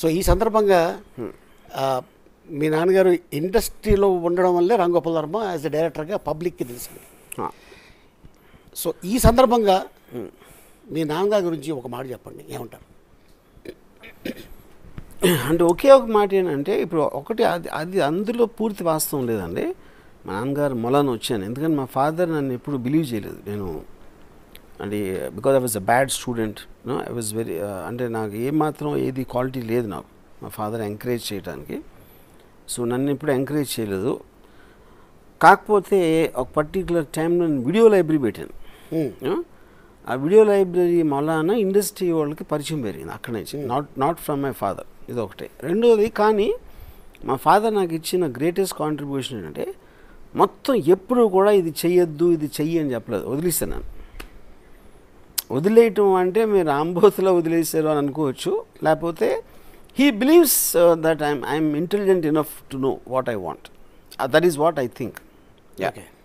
So ఈ సందర్భంగా ఆ, మీ నాన్నగారు ఇండస్ట్రీలో ఉండడం వల్లే రామ్ గోపాల్ వర్మ యాజ్ ఎ డైరెక్టర్గా పబ్లిక్కి తెలిసింది ఆ. సో ఈ సందర్భంగా మీ నాన్నగారి గురించి ఒక మాట చెప్పండి ఏమంటారు అంటే ఒకే ఒక మాట ఏంటంటే ఇప్పుడు ఒకటి అది అది అందులో పూర్తి వాస్తవం లేదండి మా నాన్నగారు మొలాన వచ్చాను ఎందుకంటే మా ఫాదర్ నన్ను ఎప్పుడు బిలీవ్ చేయలేదు నేను అంటే because I was a bad student no I was very అంటే నాకు ఏమాత్రం ఏది క్వాలిటీ లేదు నాకు మా ఫాదర్ ఎంకరేజ్ చేయడానికి సో నన్ను ఎప్పుడు ఎంకరేజ్ చేయలేదు కాకపోతే ఒక పర్టికులర్ టైంలో నేను వీడియో లైబ్రరీ పెట్టాను ఆ? ఆ వీడియో లైబ్రరీ మొలాన ఇండస్ట్రీ వాళ్ళకి పరిచయం పెరిగింది అక్కడి నుంచి not not from my father ఇది ఒకటి రెండోది కానీ మా ఫాదర్ నాకు ఇచ్చిన గ్రేటెస్ట్ కాంట్రిబ్యూషన్ ఏంటంటే మొత్తం ఎప్పుడు కూడా ఇది చెయ్యొద్దు ఇది చెయ్యి అని చెప్పలేదు వదిలేస్తాను నేను వదిలేయటం అంటే మీరు ఆంబోతులో వదిలేశారు అని అనుకోవచ్చు లేకపోతే he believes that I'm I'm intelligent enough to know what I want that is what I think okay